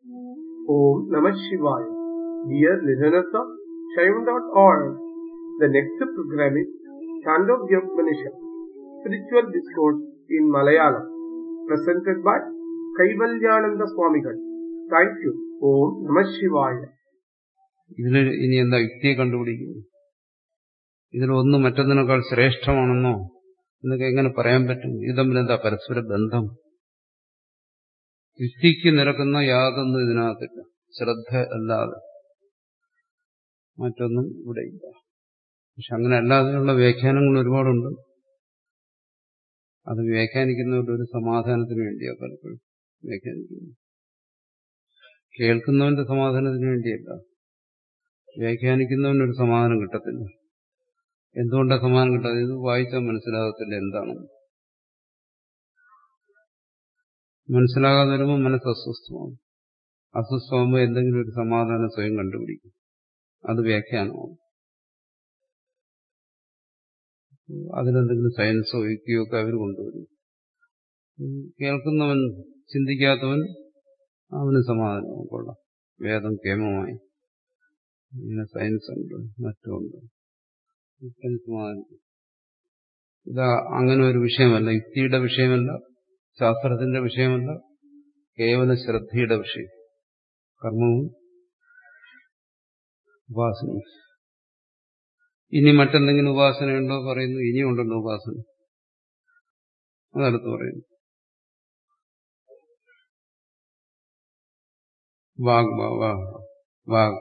Om Namah Shivaya. Dear listeners of Shaivan.org, the next program is Chandogya Upanishad, Spiritual Discourse in Malayalam, presented by Kaivalyananda Swamigal. Thank you. Om Namah Shivaya. ഇതിൽ ഇനി എന്താ യുക്തിയെ കണ്ടുപിടിക്കുന്നു ഇതിലൊന്ന് മറ്റൊന്നിനേക്കാൾ ശ്രേഷ്ഠമാണെന്നോ എന്നൊക്കെ എങ്ങനെ പറയാൻ പറ്റും ഇത് തമ്മിൽ എന്താ പരസ്പര ബന്ധം യുക്തിക്ക് നിരക്കുന്ന യാതൊന്നും ഇതിനകത്തില്ല ശ്രദ്ധ അല്ലാതെ മറ്റൊന്നും ഇവിടെ ഇല്ല പക്ഷെ അങ്ങനെ അല്ലാതെയുള്ള വ്യാഖ്യാനങ്ങൾ ഒരുപാടുണ്ട് അത് വ്യാഖ്യാനിക്കുന്നവരുടെ ഒരു സമാധാനത്തിന് വേണ്ടിയാണ് പലപ്പോഴും വ്യാഖ്യാനിക്കുന്നത് കേൾക്കുന്നവന്റെ സമാധാനത്തിന് വേണ്ടിയല്ല വ്യാഖ്യാനിക്കുന്നവനൊരു സമാധാനം കിട്ടത്തില്ല എന്തുകൊണ്ടാണ് സമാധാനം കിട്ടാതെ ഇത് വായിച്ചാൽ മനസ്സിലാകത്തില്ല എന്താണെന്ന് മനസ്സിലാകാതെ വരുമ്പോൾ മനസ്സ് അസ്വസ്ഥമാകും അസ്വസ്ഥമാകുമ്പോൾ എന്തെങ്കിലും ഒരു സമാധാനം സ്വയം കണ്ടുപിടിക്കും അത് വ്യാഖ്യാനമാണ് അതിലെന്തെങ്കിലും സയൻസോ യുക്തിയോ ഒക്കെ അവർ കൊണ്ടുവരും കേൾക്കുന്നവൻ ചിന്തിക്കാത്തവൻ അവന് സമാധാനവും കൊള്ളാം വേദം കേമമായി ഇങ്ങനെ സയൻസ് ഉണ്ട് മറ്റുമുണ്ട് സമാധാനം ഇതാ അങ്ങനെ ഒരു വിഷയമല്ല യുക്തിയുടെ വിഷയമല്ല ശാസ്ത്രത്തിന്റെ വിഷയമല്ല കേവല ശ്രദ്ധയുടെ വിഷയം കർമ്മവും ഉപാസനയും ഇനി മറ്റെന്തെങ്കിലും ഉപാസനയുണ്ടോ പറയുന്നു ഇനിയുണ്ടല്ലോ ഉപാസന അതടുത്ത് പറയുന്നു വാഗ് വാഗ് വാഗ്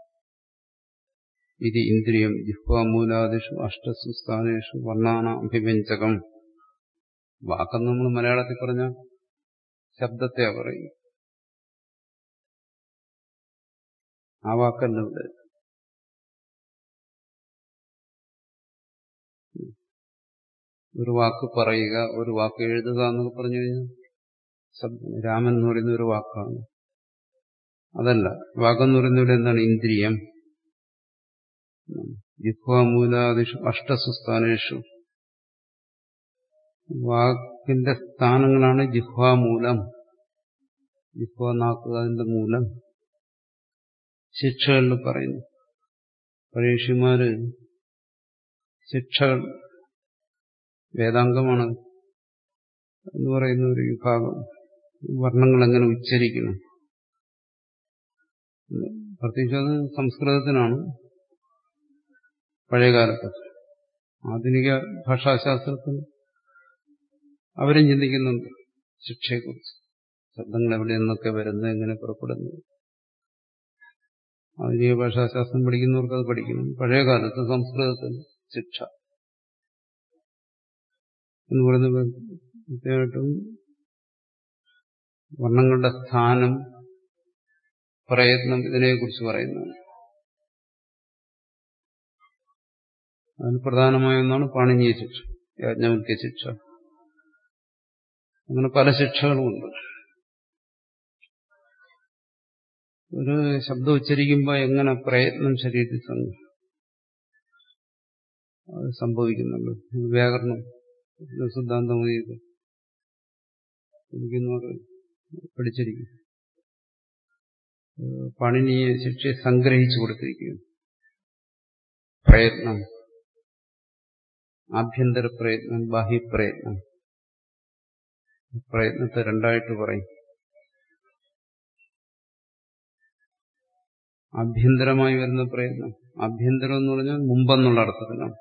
ഇത് ഇന്ദ്രിയം ജിഹ്വാമൂലാദിഷു അഷ്ടസു സ്ഥാനേഷു വർണ്ണാനാഭിവ്യഞ്ജകം വാക്കെന്ന് നമ്മൾ മലയാളത്തിൽ പറഞ്ഞ ശബ്ദത്തെയാ പറയും ആ വാക്കല്ല ഇവിടെ ഒരു വാക്ക് പറയുക ഒരു വാക്ക് എഴുതുക എന്നൊക്കെ പറഞ്ഞു കഴിഞ്ഞാൽ ശബ്ദം രാമൻ എന്ന് പറയുന്ന ഒരു വാക്കാണ് അതല്ല വാക്കെന്ന് പറയുന്നത് എന്താണ് ഇന്ദ്രിയം ജിഹ്വാമൂലാദിഷു അഷ്ടസുസ്ഥാനേഷു വാക്കിന്റെ സ്ഥാനങ്ങളാണ് ജിഹ്വാമൂലം ജിഹ്വ നാക്കുക അതിന്റെ മൂലം ശിക്ഷകളിൽ പറയുന്നു പരീക്ഷമാര് ശിക്ഷകൾ വേദാംഗമാണ് എന്ന് പറയുന്ന ഒരു വിഭാഗം വർണ്ണങ്ങൾ എങ്ങനെ ഉച്ചരിക്കണം പ്രത്യേകിച്ച് അത് സംസ്കൃതത്തിനാണ് പഴയകാലത്ത് ആധുനിക ഭാഷാശാസ്ത്രത്തിൽ അവരും ചിന്തിക്കുന്നുണ്ട് ശിക്ഷയെക്കുറിച്ച് ശബ്ദങ്ങൾ എവിടെ നിന്നൊക്കെ വരുന്നത് എങ്ങനെ പുറപ്പെടുന്നു ആധുനിക ഭാഷാശാസ്ത്രം പഠിക്കുന്നവർക്ക് അത് പഠിക്കുന്നു പഴയകാലത്ത് സംസ്കൃതത്തിൽ ശിക്ഷ എന്ന് പറയുന്നത് കൃത്യമായിട്ടും വർണ്ണങ്ങളുടെ സ്ഥാനം പ്രയത്നം ഇതിനെക്കുറിച്ച് പറയുന്നതാണ് അതിൽ പ്രധാനമായ ഒന്നാണ് പാണിനീയ ശിക്ഷ യാജ്ഞവൽക്യ ശിക്ഷ അങ്ങനെ പല ശിക്ഷകളുമുണ്ട് ഒരു ശബ്ദം ഉച്ചരിക്കുമ്പോൾ എങ്ങനെ പ്രയത്നം ശരീരത്തിൽ അത് സംഭവിക്കുന്നുണ്ട് വ്യാകരണം സിദ്ധാന്തം പഠിക്കുന്നവർ പഠിച്ചിരിക്കും പണിനീയ ശിക്ഷയെ സംഗ്രഹിച്ചു കൊടുത്തിരിക്കുകയാണ് പ്രയത്നം ആഭ്യന്തര പ്രയത്നം ബാഹ്യപ്രയത്നം പ്രയത്നത്തെ രണ്ടായിട്ട് പറയും ആഭ്യന്തരമായി വരുന്ന പ്രയത്നം ആഭ്യന്തരം എന്ന് പറഞ്ഞാൽ മുമ്പെന്നുള്ള അർത്ഥത്തിലാണ്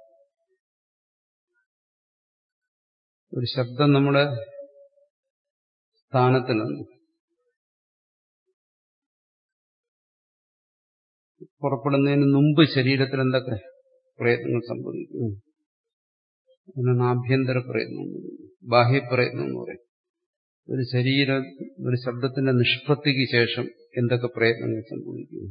ഒരു ശബ്ദം നമ്മുടെ സ്ഥാനത്തിലാണ് പുറപ്പെടുന്നതിന് മുമ്പ് ശരീരത്തിൽ എന്തൊക്കെ പ്രയത്നങ്ങൾ സംഭവിക്കുന്നു അതിനാണ് ആഭ്യന്തര പ്രയത്നം ബാഹ്യപ്രയത്നം എന്ന് പറയും ഒരു ശരീര ഒരു ശബ്ദത്തിന്റെ നിഷ്പത്തിക്ക് ശേഷം എന്തൊക്കെ പ്രയത്നങ്ങൾ സംഭവിക്കുന്നു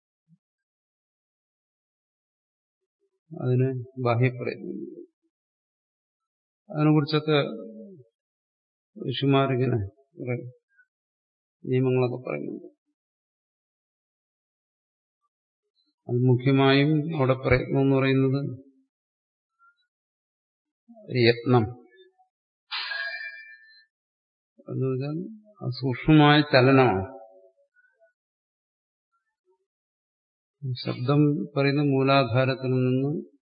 അതിന് ബാഹ്യപ്രയത്നം അതിനെക്കുറിച്ചൊക്കെ ഋഷിമാരിങ്ങനെ കുറെ നിയമങ്ങളൊക്കെ പറയുന്നുണ്ട് അത് മുഖ്യമായും അവിടെ പ്രയത്നം എന്ന് പറയുന്നത് യത്നം എന്ന് വെച്ചാൽ സൂക്ഷ്മമായ ചലനമാണ് ശബ്ദം പറയുന്ന മൂലാധാരത്തിൽ നിന്ന്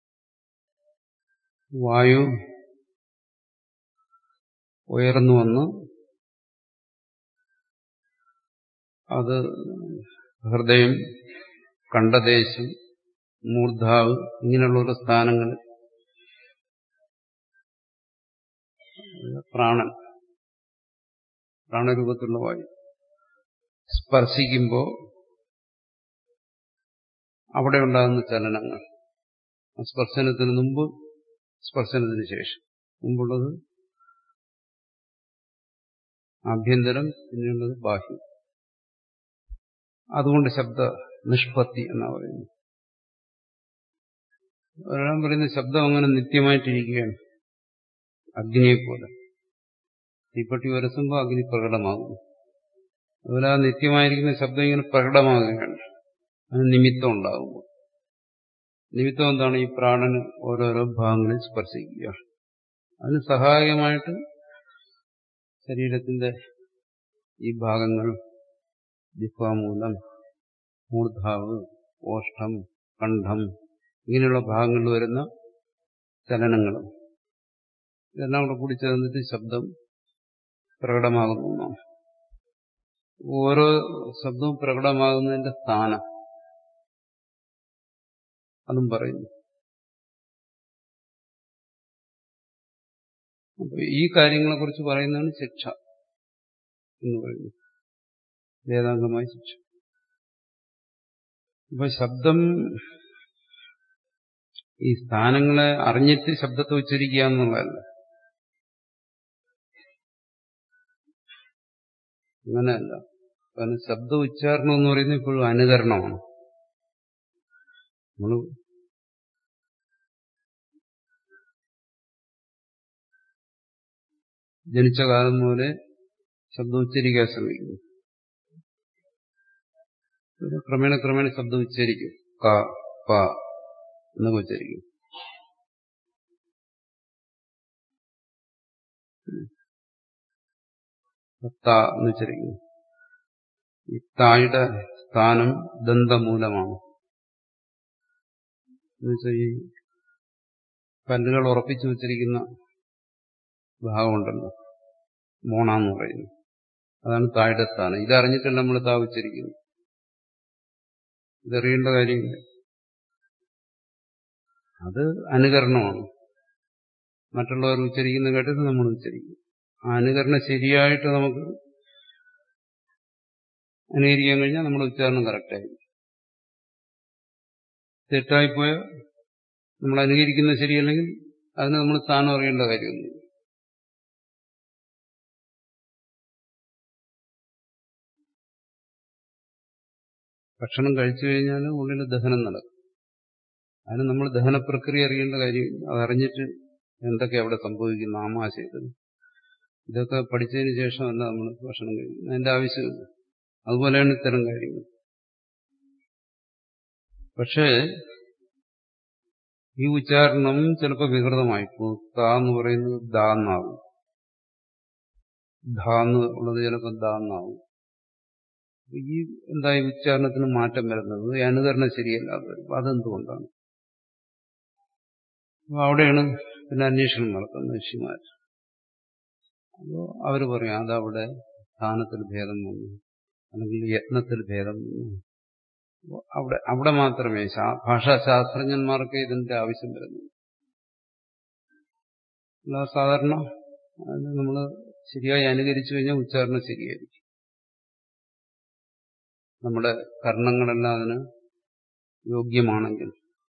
വായു ഉയർന്നു വന്ന് അത് ഹൃദയം കണ്ഠദേശം മൂർധാവ് ഇങ്ങനെയുള്ള ഓരോ സ്ഥാനങ്ങൾ പ്രാണൻ പ്രാണരൂപത്തിലുള്ള വായു സ്പർശിക്കുമ്പോൾ അവിടെ ഉണ്ടാകുന്ന ചലനങ്ങൾ സ്പർശനത്തിന് മുമ്പ് സ്പർശനത്തിന് ശേഷം മുമ്പുള്ളത് ആഭ്യന്തരം പിന്നെയുള്ളത് ബാഹ്യം അതുകൊണ്ട് ശബ്ദ നിഷ്പത്തി എന്നാ പറയുന്നത് ഒരാൾ പറയുന്ന ശബ്ദം അങ്ങനെ നിത്യമായിട്ടിരിക്കുകയാണ് അഗ്നിയെപ്പോലെ തീപ്പട്ടി വരസുമ്പോൾ അഗ്നി പ്രകടമാകുന്നു അതുപോലെ ആ നിത്യമായിരിക്കുന്ന ശബ്ദം ഇങ്ങനെ പ്രകടമാകുകയാണ് അതിന് നിമിത്തം ഉണ്ടാകുമ്പോൾ നിമിത്തം എന്താണ് ഈ പ്രാണന് ഓരോരോ ഭാഗങ്ങളിൽ സ്പർശിക്കുക അതിന് സഹായകമായിട്ട് ശരീരത്തിന്റെ ഈ ഭാഗങ്ങൾ ജിഹ്വാമൂലം മൂർധാവ് ഓഷ്ടം കണ്ഠം ഇങ്ങനെയുള്ള ഭാഗങ്ങളിൽ വരുന്ന ചലനങ്ങളും ഇതെല്ലാം കൂടെ കൂടി ചേർന്നിട്ട് ശബ്ദം പ്രകടമാകുന്നു ഓരോ ശബ്ദവും പ്രകടമാകുന്നതിന്റെ സ്ഥാനം അതും പറയുന്നു അപ്പൊ ഈ കാര്യങ്ങളെ കുറിച്ച് പറയുന്നതാണ് ശിക്ഷ എന്ന് പറയുന്നത് വേദാംഗമായ ശിക്ഷ അപ്പൊ ശബ്ദം ഈ സ്ഥാനങ്ങളെ അറിഞ്ഞിട്ട് ശബ്ദത്തെ ഉച്ചരിക്കുക എന്നുള്ളതല്ല അങ്ങനെയല്ല കാരണം ശബ്ദ ഉച്ചാരണം എന്ന് പറയുന്നത് ഇപ്പോഴും അനുകരണമാണ് നമ്മൾ ജനിച്ച കാലം മുതലേ ശബ്ദം ഉച്ചരിക്കാൻ ശ്രമിക്കുന്നു ക്രമേണ ക്രമേണ ശബ്ദം ഉച്ചരിക്കും ക പ എന്നൊക്കെ ഉച്ചരിക്കും ത എന്ന് ഉച്ചരിക്കുന്നു ഈ തായുടെ സ്ഥാനം ദന്തമൂലമാണ് എന്നുവെച്ചാൽ ഈ പല്ലുകൾ ഉറപ്പിച്ചു വച്ചിരിക്കുന്ന ഭാഗമുണ്ടല്ലോ മോണാന്ന് പറയുന്നു അതാണ് തായുടെ സ്ഥാനം ഇതറിഞ്ഞിട്ടല്ല നമ്മൾ താ ഉച്ചരിക്കുന്നു ഇതറിയേണ്ട കാര്യമില്ല അത് അനുകരണമാണ് മറ്റുള്ളവർ ഉച്ചരിക്കുന്ന കേട്ടിട്ട് നമ്മൾ ഉച്ചരിക്കും ആ അനുകരണം ശരിയായിട്ട് നമുക്ക് അനുകരിക്കാൻ കഴിഞ്ഞാൽ നമ്മുടെ ഉച്ചാരണം കറക്റ്റായി തെറ്റായിപ്പോയ നമ്മൾ അനുകരിക്കുന്നത് ശരിയല്ലെങ്കിൽ അതിന് നമ്മൾ സ്ഥാനം അറിയേണ്ട കാര്യമൊന്നും ഭക്ഷണം കഴിച്ചു കഴിഞ്ഞാൽ ഉള്ളിൽ ദഹനം നടക്കും അതിന് നമ്മൾ ദഹന പ്രക്രിയ അറിയേണ്ട കാര്യം അതറിഞ്ഞിട്ട് എന്തൊക്കെ അവിടെ സംഭവിക്കുന്നു ആമാശയത്തിൽ ഇതൊക്കെ പഠിച്ചതിന് ശേഷമല്ല നമ്മൾ ഭക്ഷണം കഴിക്കുന്നത് അതിന്റെ ആവശ്യമില്ല അതുപോലെയാണ് ഇത്തരം കാര്യങ്ങൾ പക്ഷേ ഈ ഉച്ചാരണം ചിലപ്പോൾ വികൃതമായി ത എന്ന് പറയുന്നത് ദ എന്നാവും ധ എന്ന് ഉള്ളത് ചിലപ്പോൾ ദ എന്നാവും ഈ എന്താ ഈ ഉച്ചാരണത്തിന് മാറ്റം വരുന്നത് ഈ അനുകരണം ശരിയല്ലാതെ വരും അതെന്തുകൊണ്ടാണ് അപ്പൊ അവിടെയാണ് പിന്നെ അന്വേഷണം നടത്തുന്നത് ഋഷിമാർ അപ്പോൾ അവർ പറയും അതവിടെ സ്ഥാനത്തിൽ ഭേദം വന്നു അല്ലെങ്കിൽ യത്നത്തിൽ ഭേദം വന്നു അവിടെ അവിടെ മാത്രമേ ഭാഷാശാസ്ത്രജ്ഞന്മാർക്ക് ഇതിന്റെ ആവശ്യം വരുന്നു അല്ല സാധാരണ നമ്മൾ ശരിയായി അനുകരിച്ചു കഴിഞ്ഞാൽ ഉച്ചാരണം ശരിയായിരിക്കും നമ്മുടെ കർണങ്ങളെല്ലാം അതിന് യോഗ്യമാണെങ്കിൽ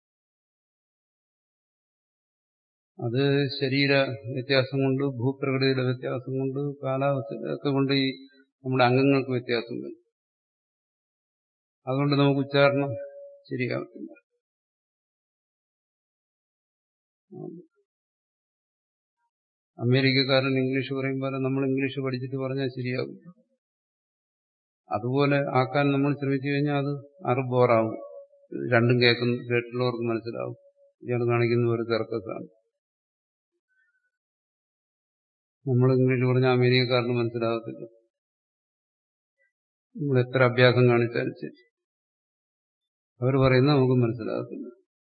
അത് ശരീര വ്യത്യാസം കൊണ്ട് ഭൂപ്രകൃതിയുടെ വ്യത്യാസം കൊണ്ട് കാലാവസ്ഥയൊക്കെ കൊണ്ട് ഈ നമ്മുടെ അംഗങ്ങൾക്ക് വ്യത്യാസം വരും അതുകൊണ്ട് നമുക്ക് ഉച്ചാരണം ശരിയാവത്തില്ല അമേരിക്കക്കാരൻ ഇംഗ്ലീഷ് പറയുമ്പോൾ നമ്മൾ ഇംഗ്ലീഷ് പഠിച്ചിട്ട് പറഞ്ഞാൽ ശരിയാകും അതുപോലെ ആക്കാൻ നമ്മൾ ശ്രമിച്ചു കഴിഞ്ഞാൽ അത് അറ് ബോറാവും രണ്ടും കേൾക്കുന്ന കേട്ടുള്ളവർക്ക് മനസ്സിലാവും ഇയാൾ കാണിക്കുന്ന ഒരു തിറക്കസാണ് നമ്മൾ ഇംഗ്ലീഷ് പറഞ്ഞാൽ അമേരിക്കക്കാരന് മനസ്സിലാകത്തില്ല നമ്മൾ എത്ര അഭ്യാസം കാണിച്ചാലും ശരി അവർ പറയുന്നത് നമുക്ക് മനസ്സിലാകത്തില്ല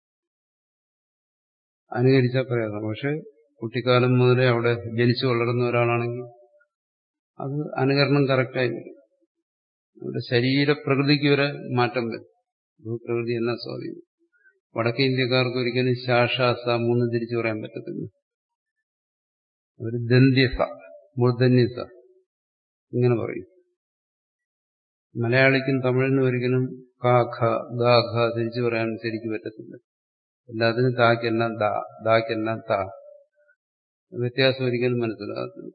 അനുകരിച്ചാൽ പ്രയാസം പക്ഷെ കുട്ടിക്കാലം മുതലേ അവിടെ ജനിച്ചു വളർന്ന ഒരാളാണെങ്കിൽ അത് അനുകരണം കറക്റ്റായി വരും അവരുടെ ശരീരപ്രകൃതിക്ക് വരെ മാറ്റം വരും ഭൂപ്രകൃതി എന്നാ സ്വാധീനം വടക്കേ ഇന്ത്യക്കാർക്ക് ഒരിക്കലും ശാഷാസ മൂന്ന് തിരിച്ചു പറയാൻ പറ്റത്തില്ല അവർ ദന്ത്യസ മൂർധന്യസ ഇങ്ങനെ പറയും മലയാളിക്കും തമിഴിനും ഒരിക്കലും കാ ഖ ഗ ഖ തിരിച്ചു പറയാൻ ശരിക്കും പറ്റത്തില്ല എല്ലാത്തിനും താക്കെല്ലാം ദാ ദാക്കെല്ലാം താ വ്യത്യാസം ഒരിക്കലും മനസ്സിലാകത്തില്ല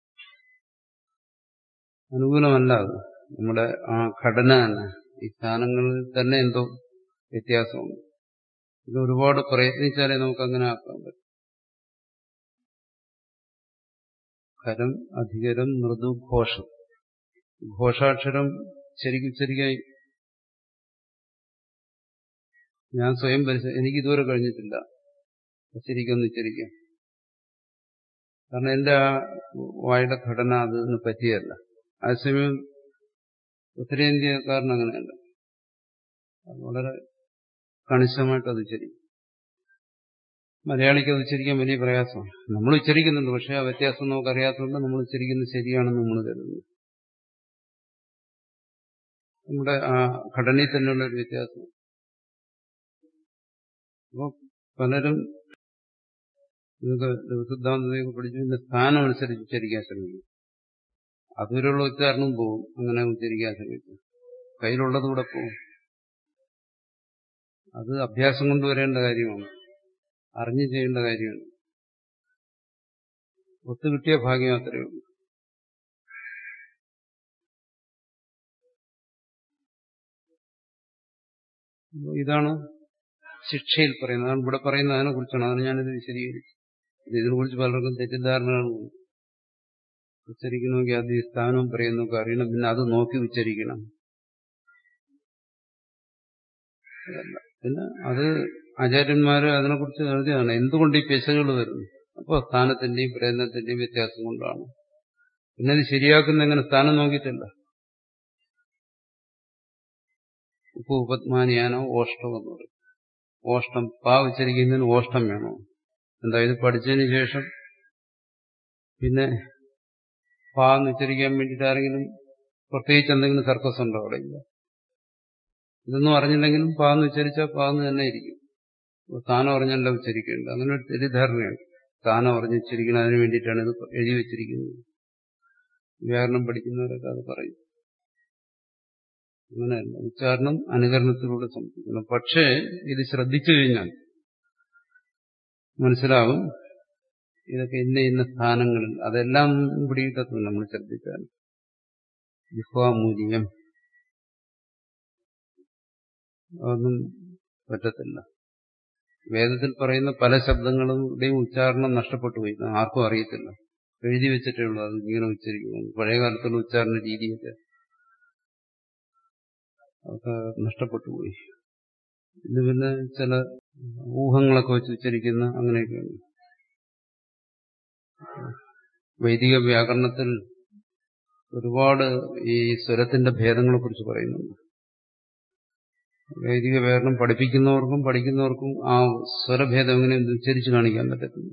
അനുകൂലമല്ല അത് നമ്മുടെ ആ ഘടന തന്നെ ഈ സ്ഥാനങ്ങളിൽ തന്നെ എന്തോ വ്യത്യാസമുണ്ട് ഇത് ഒരുപാട് പ്രയത്നിച്ചാലേ നമുക്ക് അങ്ങനെ ആക്കാൻ പറ്റും ഖരം അധികരം മൃദു ഘോഷം ഘോഷാക്ഷരം ശരിക്കും ശരിക്കായി ഞാൻ സ്വയം പരിശ എനിക്ക് ഇതുവരെ കഴിഞ്ഞിട്ടില്ല ശരിക്കൊന്ന് ഉച്ചരിക്കാം കാരണം എന്റെ ആ വായുടെ ഘടന അതിന് പറ്റിയല്ല അതേസമയം ഉത്തരേന്ത്യക്കാരൻ അങ്ങനെയല്ല അത് വളരെ കണിശമായിട്ട് അത് ഉച്ചരിക്കും മലയാളിക്ക് അത് ഉച്ചരിക്കാൻ വലിയ പ്രയാസമാണ് നമ്മൾ ഉച്ചരിക്കുന്നുണ്ട് പക്ഷെ ആ വ്യത്യാസം നമുക്കറിയാത്തതുകൊണ്ട് നമ്മൾ ഉച്ചരിക്കുന്നത് ശരിയാണെന്ന് നമ്മൾ കരുതുന്നു നമ്മുടെ ആ ഘടനയിൽ തന്നെയുള്ള ഒരു വ്യത്യാസം അപ്പോൾ പലരും ഇതൊക്കെ സിദ്ധാന്തതയൊക്കെ പഠിച്ചു ഇതിന്റെ സ്ഥാനം അനുസരിച്ച് ഉച്ചരിക്കാൻ ശ്രമിക്കും അതുവരെയുള്ള ഉച്ചാരണം പോവും അങ്ങനെ ഉച്ചരിക്കാൻ ശ്രമിക്കും കയ്യിലുള്ളത് കൂടെ പോവും അത് അഭ്യാസം കൊണ്ടുവരേണ്ട കാര്യമാണ് അറിഞ്ഞു ചെയ്യേണ്ട കാര്യമാണ് ഒത്തുകിട്ടിയ ഭാഗ്യം അത്രയേ ഉള്ളൂ ഇതാണ് ശിക്ഷയിൽ പറയുന്നത് അതാണ് ഇവിടെ പറയുന്നത് അതിനെ കുറിച്ചാണ് അതാണ് ഞാനിത് വിശദീകരിച്ചത് ഇതിനെക്കുറിച്ച് പലർക്കും തെറ്റിദ്ധാരണകളുണ്ട് ഉച്ചരിക്കണമെങ്കിൽ അത് ഈ സ്ഥാനവും പറയുന്നൊക്കെ അറിയണം പിന്നെ അത് നോക്കി ഉച്ചരിക്കണം പിന്നെ അത് ആചാര്യന്മാര് അതിനെക്കുറിച്ച് എഴുതിയതാണ് എന്തുകൊണ്ട് ഈ പെശകൾ വരുന്നു അപ്പോൾ സ്ഥാനത്തിന്റെയും പ്രയത്നത്തിന്റെയും വ്യത്യാസം കൊണ്ടാണ് പിന്നെ അത് ശരിയാക്കുന്ന എങ്ങനെ സ്ഥാനം നോക്കിയിട്ടല്ല ഉപ്പ് ഉപത്മാനിയാനോ ഓഷ്ടം എന്ന് പറയും ഓഷ്ടം പാ ഉച്ചരിക്കുന്നതിന് ഓഷ്ടം വേണോ എന്താ ഇത് പഠിച്ചതിന് ശേഷം പിന്നെ പാ എന്ന് ഉച്ചരിക്കാൻ വേണ്ടിയിട്ട് ആരെങ്കിലും പ്രത്യേകിച്ച് എന്തെങ്കിലും സർക്കസ് ഉണ്ടോ അവിടെ ഇല്ല ഇതൊന്നും അറിഞ്ഞില്ലെങ്കിലും പാ എന്ന് ഉച്ചരിച്ചാൽ പാ എന്ന് തന്നെ ഇരിക്കും സ്ഥാനം അറിഞ്ഞല്ല ഉച്ചരിക്കേണ്ടത് അങ്ങനെ ഒരു തെറ്റിദ്ധാരണയുണ്ട് സ്ഥാനം അറിഞ്ഞ് ഉച്ചരിക്കണം അതിന് വേണ്ടിയിട്ടാണ് ഇത് എഴുതി വെച്ചിരിക്കുന്നത് വ്യാകരണം പഠിക്കുന്നവരൊക്കെ അത് പറയും അങ്ങനെയല്ല ഉച്ചാരണം അനുകരണത്തിലൂടെ സംഭവിക്കണം പക്ഷേ ഇത് ശ്രദ്ധിച്ചു കഴിഞ്ഞാൽ മനസ്സിലാവും ഇതൊക്കെ ഇന്ന ഇന്ന സ്ഥാനങ്ങളിൽ അതെല്ലാം പിടിയിട്ടത്തും നമ്മൾ ശ്രദ്ധിച്ചാൽ ജിഹ്വാമൂല്യം അതൊന്നും പറ്റത്തില്ല വേദത്തിൽ പറയുന്ന പല ശബ്ദങ്ങളുടെയും ഉച്ചാരണം നഷ്ടപ്പെട്ടു പോയി ആർക്കും അറിയത്തില്ല എഴുതി വെച്ചിട്ടേ ഉള്ളൂ അത് ഇങ്ങനെ ഉച്ചരിക്കുന്നു പഴയ കാലത്തുള്ള ഉച്ചാരണ രീതിയൊക്കെ അതൊക്കെ നഷ്ടപ്പെട്ടു പോയി ഇത് പിന്നെ ചില ഊഹങ്ങളൊക്കെ വെച്ച് ഉച്ചരിക്കുന്ന അങ്ങനെയൊക്കെയാണ് വൈദിക വ്യാകരണത്തിൽ ഒരുപാട് ഈ സ്വരത്തിന്റെ ഭേദങ്ങളെ കുറിച്ച് പറയുന്നുണ്ട് വൈദിക വ്യാകരണം പഠിപ്പിക്കുന്നവർക്കും പഠിക്കുന്നവർക്കും ആ സ്വരഭേദം എങ്ങനെ ഉച്ചരിച്ച് കാണിക്കാൻ പറ്റത്തില്ല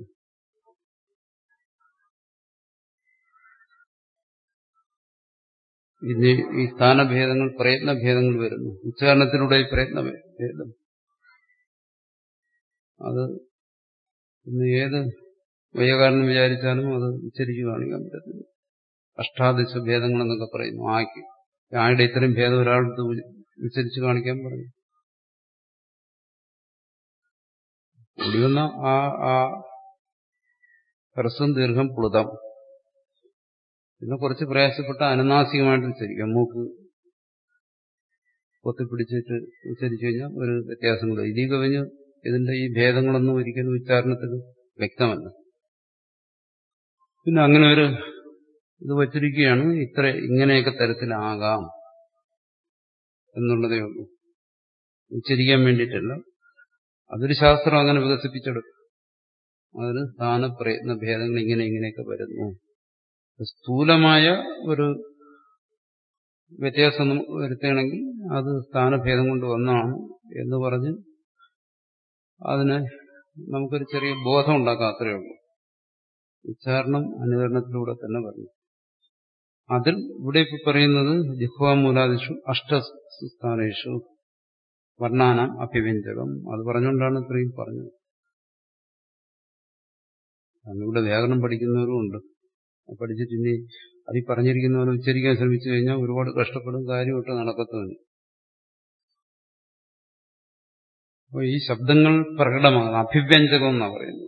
ഇനി ഈ സ്ഥാനഭേദങ്ങൾ പ്രയത്നഭേദങ്ങൾ വരുന്നു ഉച്ചാരണത്തിലൂടെ ഈ പ്രയത്നഭേദം അത് ഇന്ന് ഏത് വൈകാരണം വിചാരിച്ചാലും അത് ഉച്ചരിച്ച് കാണിക്കാൻ പറ്റത്തില്ല അഷ്ടാദശ ഭേദങ്ങൾ എന്നൊക്കെ പറയുന്നു ആക്ക് ആയുടെ ഇത്രയും ഭേദം ഒരാൾക്ക് ഉച്ചരിച്ച് കാണിക്കാൻ പറഞ്ഞു ഒടിയുന്ന ആ ആ ഹ്രസ്വം ദീർഘം പ്ലുതം പിന്നെ കുറച്ച് പ്രയാസപ്പെട്ട അനനാസികമായിട്ട് ഉച്ചരിക്കാം മൂക്ക് പൊത്തിപ്പിടിച്ചിട്ട് ഉച്ചരിച്ചു കഴിഞ്ഞാൽ ഒരു വ്യത്യാസം കൂടെ ഇതീ കവിഞ്ഞ് ഇതിന്റെ ഈ ഭേദങ്ങളൊന്നും ഒരിക്കലും ഉച്ചാരണത്തിൽ വ്യക്തമല്ല പിന്നെ അങ്ങനെ ഒരു ഇത് വച്ചിരിക്കുകയാണ് ഇത്ര ഇങ്ങനെയൊക്കെ തരത്തിലാകാം എന്നുള്ളതേ ഉള്ളൂ ഉച്ചരിക്കാൻ വേണ്ടിയിട്ടല്ല അതൊരു ശാസ്ത്രം അങ്ങനെ വികസിപ്പിച്ചെടുക്കും അതിന് സ്ഥാനപ്രയത്ന ഭേദങ്ങൾ ഇങ്ങനെ ഇങ്ങനെയൊക്കെ വരുന്നു സ്ഥൂലമായ ഒരു വ്യത്യാസം വരുത്തുകയാണെങ്കിൽ അത് സ്ഥാനഭേദം കൊണ്ട് വന്നാണ് എന്ന് പറഞ്ഞ് അതിന് നമുക്കൊരു ചെറിയ ബോധം ഉണ്ടാക്കാം അത്രയേ ഉള്ളൂ ഉച്ചാരണം അനുകരണത്തിലൂടെ തന്നെ പറഞ്ഞു അതിൽ ഇവിടെ ഇപ്പൊ പറയുന്നത് ജിഹ്വാമൂലാദിഷു അഷ്ടസ്ഥാനേഷു വർണ്ണാനം അഭിവ്യഞ്ജകം അത് പറഞ്ഞുകൊണ്ടാണ് ഇത്രയും പറഞ്ഞത് ഇവിടെ വ്യാകരണം പഠിക്കുന്നവരും ഉണ്ട് പഠിച്ചിട്ട് ഇനി അതിൽ പറഞ്ഞിരിക്കുന്നവരെ ഉച്ചരിക്കാൻ ശ്രമിച്ചു കഴിഞ്ഞാൽ ഒരുപാട് കഷ്ടപ്പെടും കാര്യമൊട്ട് നടക്കത്തുമില്ല അപ്പോൾ ഈ ശബ്ദങ്ങൾ പ്രകടമാകും അഭിവ്യഞ്ജകം എന്നാണ് പറയുന്നത്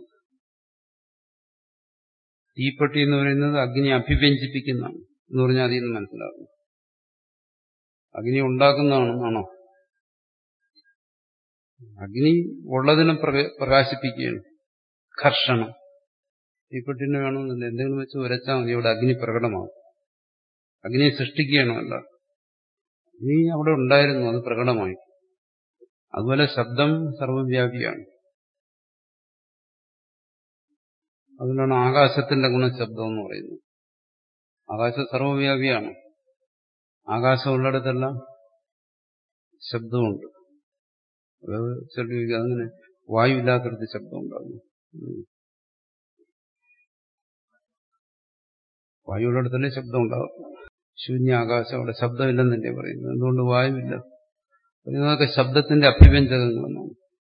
തീപ്പെട്ടി എന്ന് പറയുന്നത് അഗ്നി അഭിവ്യഞ്ജിപ്പിക്കുന്നതാണ് എന്ന് പറഞ്ഞാൽ അതിൽ നിന്ന് മനസ്സിലാകും അഗ്നി ഉണ്ടാക്കുന്നതാണെന്നാണോ അഗ്നി ഉള്ളതിനെ പ്രകാശിപ്പിക്കുകയാണ് ഘർഷണം തീപ്പെട്ടിന് വേണമെന്നില്ല എന്തെങ്കിലും വെച്ച് ഉരച്ചാൽ മതി ഇവിടെ അഗ്നി പ്രകടമാകും അഗ്നിയെ സൃഷ്ടിക്കുകയാണോ അല്ല അഗ്നി അവിടെ ഉണ്ടായിരുന്നു അത് പ്രകടമായി അതുപോലെ ശബ്ദം സർവവ്യാപിയാണ് അതിനാണ് ആകാശത്തിന്റെ ഗുണശബ്ദം എന്ന് പറയുന്നത് ആകാശം സർവവ്യാപിയാണ് ആകാശമുള്ളിടത്തെല്ലാം ശബ്ദമുണ്ട് ചെറിയ അങ്ങനെ വായു ഇല്ലാത്തടത്ത് ശബ്ദം ഉണ്ടാകുന്നു വായുവിടത്തല്ലേ ശബ്ദം ഉണ്ടാകും ശൂന്യ ആകാശം അവിടെ ശബ്ദമില്ലെന്നല്ലേ പറയുന്നത് എന്തുകൊണ്ട് വായുവില്ല ഇതൊക്കെ ശബ്ദത്തിന്റെ അഭിവ്യഞ്ജകങ്ങളെന്നാണ്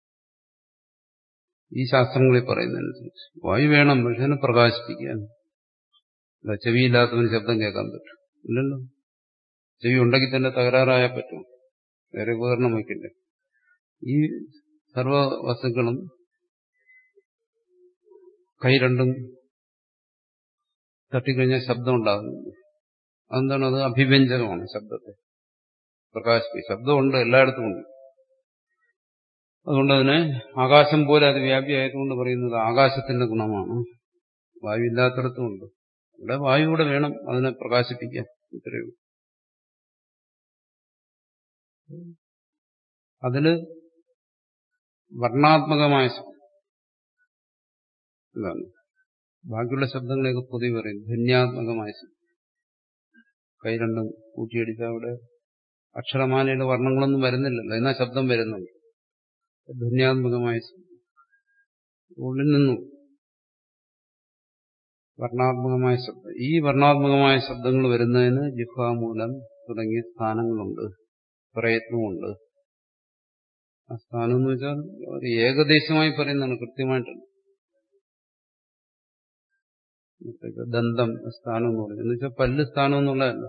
ഈ ശാസ്ത്രങ്ങളിൽ പറയുന്നതനുസരിച്ച് വായു വേണം മനുഷ്യനെ പ്രകാശിപ്പിക്കാൻ അല്ല ചെവിയില്ലാത്തവന് ശബ്ദം കേൾക്കാൻ പറ്റും ഇല്ലല്ലോ ചെവി ഉണ്ടെങ്കിൽ തന്നെ തകരാറായാൽ പറ്റും വേറെ ഉപകരണം വയ്ക്കില്ല ഈ സർവ വസ്തുക്കളും കൈ രണ്ടും തട്ടിക്കഴിഞ്ഞാൽ ശബ്ദം ഉണ്ടാകുന്നുണ്ട് അതെന്താണ് അത് അഭിവ്യഞ്ജകമാണ് ശബ്ദത്തെ പ്രകാശിപ്പിക്കും ശബ്ദമുണ്ട് എല്ലായിടത്തും ഉണ്ട് അതുകൊണ്ട് അതിനെ ആകാശം പോലെ അത് വ്യാപിയായതുകൊണ്ട് പറയുന്നത് ആകാശത്തിന്റെ ഗുണമാണ് വായു ഇല്ലാത്തടത്തുമുണ്ട് ഇവിടെ വായു കൂടെ വേണം അതിനെ പ്രകാശിപ്പിക്കാൻ ഇത്രയേ അതില് വർണ്ണാത്മകമായ ഇതാണ് ബാക്കിയുള്ള ശബ്ദങ്ങളെയൊക്കെ പൊതുവെ പറയും ധന്യാത്മകമായ ശബ്ദം കൈ രണ്ടും കൂട്ടിയടിച്ചാൽ അവിടെ അക്ഷരമാലയുടെ വർണ്ണങ്ങളൊന്നും വരുന്നില്ലല്ലോ എന്നാൽ ശബ്ദം വരുന്നുണ്ട് ധന്യാത്മകമായ ശബ്ദം ഉള്ളിൽ നിന്നും വർണ്ണാത്മകമായ ശബ്ദം ഈ വർണ്ണാത്മകമായ ശബ്ദങ്ങൾ വരുന്നതിന് ജിഹ്വാമൂലം തുടങ്ങിയ സ്ഥാനങ്ങളുണ്ട് പ്രയത്നമുണ്ട് ആ സ്ഥാനം എന്ന് വെച്ചാൽ ഒരു ഏകദേശമായി പറയുന്നതാണ് കൃത്യമായിട്ടല്ല ദന്തം സ്ഥാനം എന്ന് പറയുന്നത് എന്ന് വെച്ചാൽ പല്ല് സ്ഥാനം എന്നുള്ളതല്ല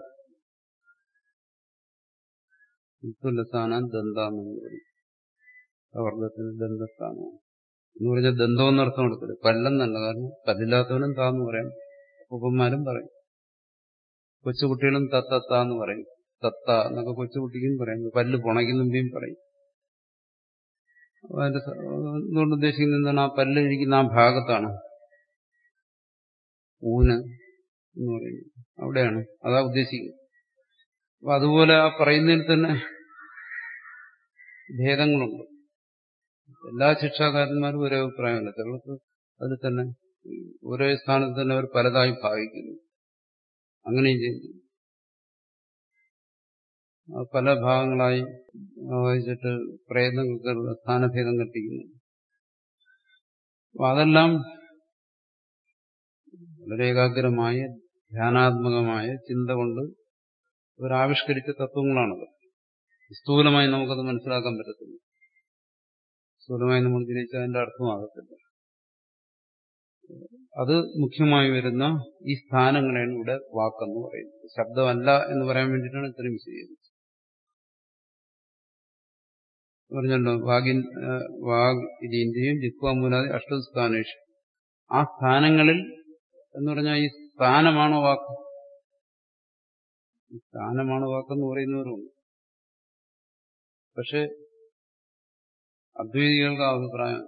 ഇപ്പല്ല സ്ഥാനം ദന്താന്ന് പറയും വർഗത്തിന് ദന്തസ്ഥാനമാണ് എന്ന് പറഞ്ഞാൽ ദന്തം എന്നർത്ഥം എടുക്കരുത് പല്ലെന്നല്ല കാരണം പല്ലില്ലാത്തവനും താന്ന് പറയാം ഉപ്പന്മാരും പറയും കൊച്ചുകുട്ടികളും തത്തത്താന്ന് പറയും തത്ത എന്നൊക്കെ കൊച്ചുകുട്ടിക്കും പറയും പല്ല് പുണയ്ക്കുന്നുമ്പേയും പറയും അതിന്റെ എന്തുകൊണ്ട് ഉദ്ദേശിക്കുന്നത് എന്താണ് ആ പല്ല് ഇരിക്കുന്ന ആ ഭാഗത്താണ് ഊന് എന്ന് പറയുന്നത് അവിടെയാണ് അതാ ഉദ്ദേശിക്കുന്നത് അപ്പൊ അതുപോലെ ആ പറയുന്നതിൽ തന്നെ ഭേദങ്ങളുണ്ട് എല്ലാ ശിക്ഷാകാരന്മാരും ഒരേ അഭിപ്രായമല്ല ചിലർക്ക് അതിൽ തന്നെ ഒരേ സ്ഥാനത്ത് തന്നെ അവർ പലതായി ഭാവിക്കുന്നു അങ്ങനെയും ചെയ്യുന്നു പല ഭാഗങ്ങളായി വായിച്ചിട്ട് പ്രയത്നങ്ങൾക്ക് സ്ഥാനഭേദം കൽപ്പിക്കുന്നു അപ്പൊ അതെല്ലാം വളരെ ഏകാഗ്രമായ ധ്യാനാത്മകമായ ചിന്ത കൊണ്ട് അവരാവിഷ്കരിച്ച തത്വങ്ങളാണത് സ്ഥൂലമായി നമുക്കത് മനസ്സിലാക്കാൻ പറ്റത്തില്ല സ്ഥൂലമായി നമ്മൾ ഗ്രഹിച്ചാൽ അതിന്റെ അർത്ഥമാകത്തില്ല അത് മുഖ്യമായി വരുന്ന ഈ സ്ഥാനങ്ങളെയാണ് ഇവിടെ വാക്കെന്ന് പറയുന്നത് ശബ്ദമല്ല എന്ന് പറയാൻ വേണ്ടിയിട്ടാണ് ഇത്രയും വിശദീകരിച്ചത് പറഞ്ഞല്ലോ വാഗിൻ വാഗ് ഇതീന്ദ്രിയും ജിക്വാമൂലാദി അഷ്ടസ്ഥാനേഷ് ആ സ്ഥാനങ്ങളിൽ എന്ന് പറഞ്ഞാൽ ഈ സ്ഥാനമാണോ വാക്ക് ഈ സ്ഥാനമാണ് വാക്കെന്ന് പറയുന്നവരുണ്ട് പക്ഷെ അദ്വൈതികൾക്ക് ആ അഭിപ്രായം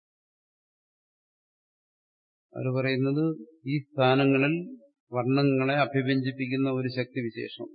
അവർ പറയുന്നത് ഈ സ്ഥാനങ്ങളിൽ വർണ്ണങ്ങളെ അഭിവ്യഞ്ജിപ്പിക്കുന്ന ഒരു ശക്തിവിശേഷം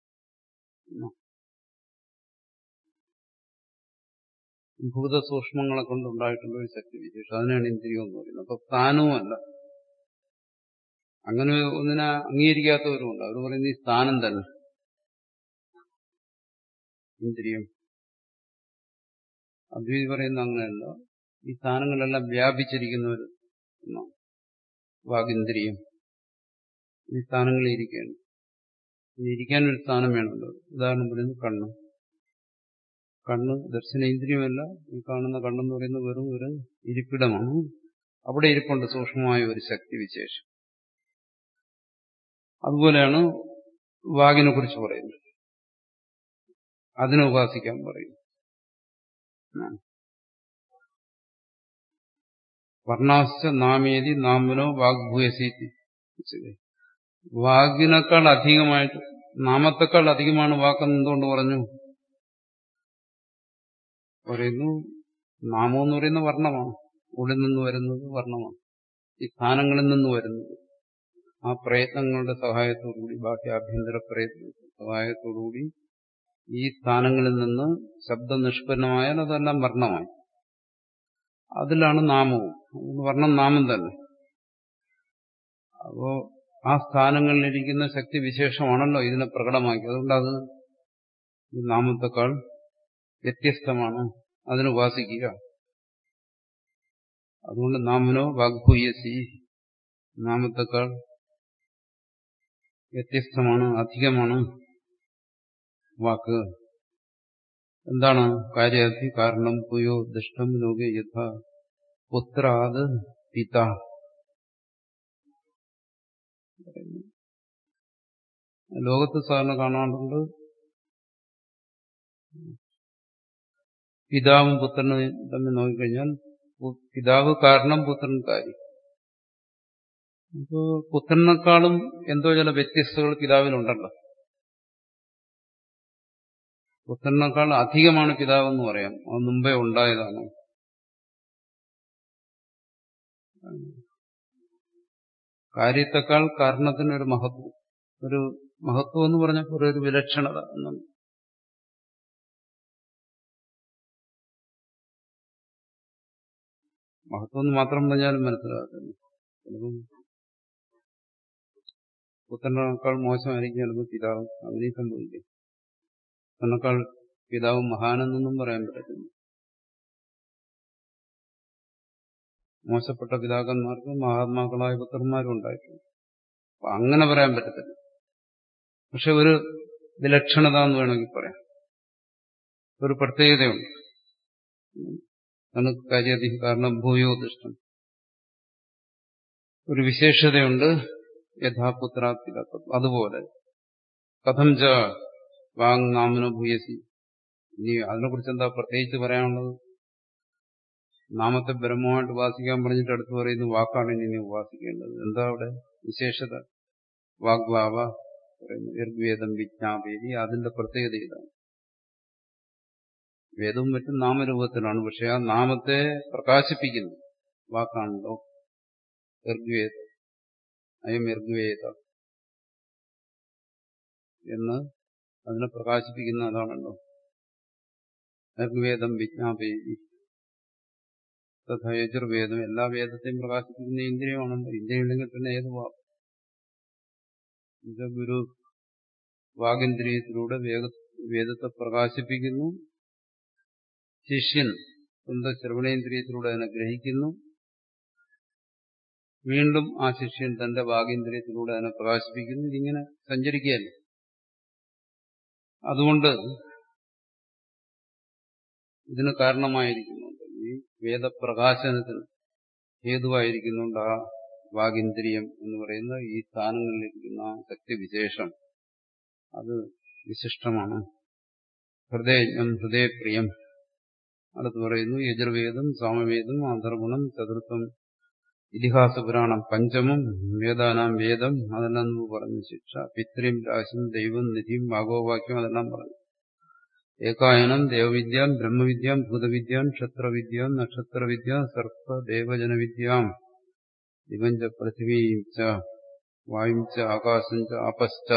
ഭൂതസൂക്ഷ്മങ്ങളെ കൊണ്ടുണ്ടായിട്ടുള്ള ഒരു ശക്തിവിശേഷം അതിനാണ് ഇന്ദ്രിയം എന്ന് പറയുന്നത് അപ്പൊ സ്ഥാനവുമല്ല അങ്ങനെ ഒന്നിനെ അംഗീകരിക്കാത്തവരുമുണ്ട് അവർ പറയുന്നത് ഈ സ്ഥാനം തന്നെ ഇന്ദ്രിയം അദ്വൈതി പറയുന്ന അങ്ങനെയല്ല ഈ സ്ഥാനങ്ങളെല്ലാം വ്യാപിച്ചിരിക്കുന്ന ഒരു ഒന്നാണ് വാഗിന്ദ്രിയം ഈ സ്ഥാനങ്ങളിൽ ഇരിക്കുകയാണ് ഇനി ഇരിക്കാൻ ഒരു സ്ഥാനം വേണമല്ലോ ഉദാഹരണം പറയുന്നത് കണ്ണ് കണ്ണ് ദർശനേന്ദ്രിയമല്ല ഈ കാണുന്ന കണ്ണെന്ന് പറയുന്നത് വെറും ഒരു ഇരിപ്പിടമാണ് അവിടെ ഇരിപ്പുണ്ട് സൂക്ഷ്മമായ ഒരു ശക്തി വിശേഷം അതുപോലെയാണ് വാഗിനെ കുറിച്ച് പറയുന്നത് അതിനെ ഉപാസിക്കാൻ പറയും വർണ്ണാശ്ച നാമേതി നാമനോ വാഗ്ഭൂയസീതി വാഗിനേക്കാൾ അധികമായിട്ട് നാമത്തെക്കാൾ അധികമാണ് വാക്കെന്ന് എന്തുകൊണ്ട് പറഞ്ഞു പറയുന്നു നാമം എന്ന് പറയുന്ന വർണ്ണമാണ് ഉള്ളിൽ നിന്ന് വരുന്നത് വർണ്ണമാണ് ഈ സ്ഥാനങ്ങളിൽ നിന്ന് വരുന്നത് ആ പ്രയത്നങ്ങളുടെ സഹായത്തോടുകൂടി ബാക്കി ആഭ്യന്തര പ്രയത്ന സഹായത്തോടുകൂടി ഈ സ്ഥാനങ്ങളിൽ നിന്ന് ശബ്ദം നിഷ്പന്നമായാൽ അതെല്ലാം വർണ്ണമായി അതിലാണ് നാമവും വർണ്ണം നാമം തന്നെ അപ്പോ ആ സ്ഥാനങ്ങളിലിരിക്കുന്ന ശക്തി വിശേഷമാണല്ലോ ഇതിനെ പ്രകടമാക്കി അതുകൊണ്ട് അത് നാമത്തെക്കാൾ വ്യത്യസ്തമാണ് അതിന് ഉപാസിക്കുക അതുകൊണ്ട് നാമനോ വാഗ്ഭൂയസി നാമത്തെക്കാൾ വ്യത്യസ്തമാണ് അധികമാണ് വാക്ക് എന്താണ് കാര്യാധി കാരണം പുയോ ദുഷ്ടം ലോകെ യഥ പുത്രാത് പിത ലോകത്ത് സാധാരണ കാണാറുണ്ട് പിതാവും പുത്രനും തമ്മിൽ നോക്കിക്കഴിഞ്ഞാൽ പിതാവ് കാരണം പുത്രൻ കാര്യം അപ്പോ പുത്രനേക്കാളും എന്തോ ചില വ്യത്യസ്തകൾ പിതാവിനുണ്ടല്ലോ പുത്രനേക്കാൾ അധികമാണ് പിതാവെന്ന് പറയാം അത് മുമ്പേ ഉണ്ടായതാണ് കാര്യത്തെക്കാൾ കാരണത്തിനൊരു മഹത്വം ഒരു മഹത്വം എന്ന് പറഞ്ഞപ്പോൾ ഒരു വിലക്ഷണത എന്നാണ് മഹത്വം എന്ന് മാത്രം പറഞ്ഞാലും മനസ്സിലാകത്തില്ല ചിലപ്പം പുത്രനേക്കാൾ മോശമായിരിക്കും ചിലപ്പോൾ പിതാവ് അങ്ങനെ സംഭവിക്കും പുത്രനേക്കാൾ പിതാവ് മഹാനെന്നൊന്നും പറയാൻ പറ്റത്തില്ല മോശപ്പെട്ട പിതാക്കന്മാർക്ക് മഹാത്മാക്കളായ പുത്രന്മാരും ഉണ്ടായിട്ടുണ്ട് അപ്പൊ അങ്ങനെ പറയാൻ പറ്റത്തില്ല പക്ഷെ ഒരു വിലക്ഷണത എന്ന് വേണമെങ്കിൽ പറയാം ഒരു പ്രത്യേകതയുണ്ട് നമുക്ക് കാര്യാധി കാരണം ഭൂയോദിഷ്ടം ഒരു വിശേഷതയുണ്ട് യഥാപുത്രാത്തിലത്വം അതുപോലെ കഥം ച വാങ് നാമനോ ഭൂയസി ഇനി അതിനെക്കുറിച്ച് എന്താ പ്രത്യേകിച്ച് പറയാനുള്ളത് നാമത്തെ ബ്രഹ്മമായിട്ട് ഉപാസിക്കാൻ പറഞ്ഞിട്ട് അടുത്ത് പറയുന്നു വാക്കാണ് ഇനി ഉപാസിക്കേണ്ടത് എന്താ അവിടെ വിശേഷത വാഗ്വാവ പറയുന്നു ഋഗ്വേദം വിജ്ഞാപേരി അതിന്റെ പ്രത്യേകത ഇതാണ് വേദവും മറ്റും നാമരൂപത്തിലാണ് പക്ഷെ ആ നാമത്തെ പ്രകാശിപ്പിക്കുന്നു വാക്കാണല്ലോ ഋഗ്വേദ അയം ഋഗ്വേദ എന്ന് അതിനെ പ്രകാശിപ്പിക്കുന്ന അതാണല്ലോ ഋഗ്വേദം വിജ്ഞാപേരി തഥാ യജുർവേദം എല്ലാ വേദത്തെയും പ്രകാശിപ്പിക്കുന്ന ഇന്ദ്രിയമാണല്ലോ ഇന്ദ്രിയം ഉണ്ടെങ്കിൽ പിന്നെ ഏത് വാ ഗുരു വാഗേന്ദ്രിയത്തിലൂടെ വേദത്തെ പ്രകാശിപ്പിക്കുന്നു ശിഷ്യൻ സ്വന്തം ശ്രവണേന്ദ്രിയത്തിലൂടെ അതിനെ ഗ്രഹിക്കുന്നു വീണ്ടും ആ ശിഷ്യൻ തന്റെ വാഗേന്ദ്രിയത്തിലൂടെ അതിനെ പ്രകാശിപ്പിക്കുന്നു ഇതിങ്ങനെ സഞ്ചരിക്കുകയല്ലേ അതുകൊണ്ട് ഇതിന് കാരണമായിരിക്കുന്നുണ്ട് ഈ വേദപ്രകാശനത്തിന് ഹേതുവായിരിക്കുന്നുണ്ട് ആ വാഗിന്ദ്രിയം എന്ന് പറയുന്ന ഈ സ്ഥാനങ്ങളിലിരിക്കുന്ന ആ ശക്തിവിശേഷം അത് വിശിഷ്ടമാണ് ഹൃദയജ്ഞം ഹൃദയപ്രിയം അടുത്ത് പറയുന്നു യജുർവേദം സാമവേദം ആന്തർഗുണം ചതുർത്ഥം ഇതിഹാസ പുരാണം പഞ്ചമം വേദാനാം വേദം അതെല്ലാം നമുക്ക് പറഞ്ഞു ശിക്ഷ പിത്രിയും രാശിയും ദൈവം നിധിയും ഭാഗവവാക്യം അതെല്ലാം പറഞ്ഞു ഏകായനം ദേവവിദ്യാം ബ്രഹ്മവിദ്യാം ഭൂതവിദ്യാം ക്ഷത്രവിദ്യാം നക്ഷത്രവിദ്യ സർപ്പ ദേവജനവിദ്യാം ദിവഞ്ച പൃഥിവീം ച വായും ച ആകാശം ച ആപശ്ച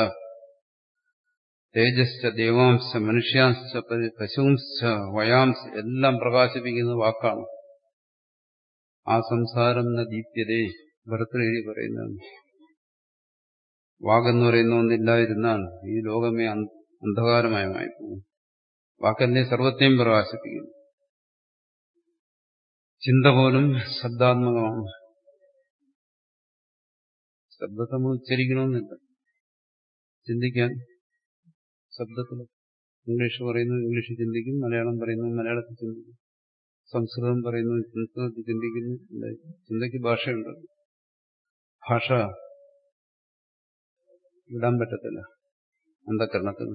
തേജസ് ദേവാംശ മനുഷ്യാംശ പശുംശ വയാംശ എല്ലാം പ്രകാശിപ്പിക്കുന്ന വാക്കാണ് ആ സംസാരം ന ദീപ്യതേ ഭരതനെഴുതി പറയുന്നതാണ് വാഗെന്ന് പറയുന്ന ഒന്നില്ലായിരുന്നാൽ ഈ ലോകമേ അന്ധകാരമയമായി പോകും വാക്കല്ലേ സർവത്തെയും പ്രകാശിപ്പിക്കുന്നു ചിന്ത പോലും ശബ്ദാത്മകമാണ് ശബ്ദത്തെ നമ്മൾ ഉച്ചരിക്കണമെന്നില്ല ചിന്തിക്കാൻ ശബ്ദത്തിൽ ഇംഗ്ലീഷ് പറയുന്നു ഇംഗ്ലീഷ് ചിന്തിക്കും മലയാളം പറയുന്നു മലയാളത്തിൽ ചിന്തിക്കും സംസ്കൃതം പറയുന്നു സംസ്കൃതത്തിൽ ചിന്തിക്കുന്നു ചിന്തയ്ക്ക് ഭാഷയുണ്ട് ഭാഷ വിടാൻ പറ്റത്തില്ല അന്ധകരണത്തിന്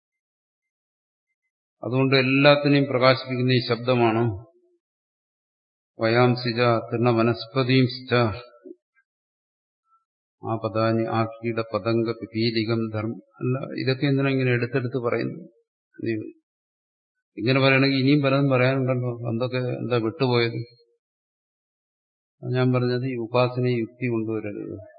അതുകൊണ്ട് എല്ലാത്തിനെയും പ്രകാശിപ്പിക്കുന്ന ഈ ശബ്ദമാണ് വയാംസിജ തൃണ വനസ്പതിയും ആ പദാനി ആ കീട പതംഗ പിപീലികം ധർമ്മ അല്ല ഇതൊക്കെ എന്തിനാ ഇങ്ങനെ എടുത്തെടുത്ത് പറയുന്നു ഇങ്ങനെ പറയണമെങ്കിൽ ഇനിയും പലതും പറയാനുണ്ടല്ലോ എന്തൊക്കെ എന്താ വിട്ടുപോയത് ഞാൻ പറഞ്ഞത് ഈ ഉപാസന യുക്തി കൊണ്ടുവരരുത്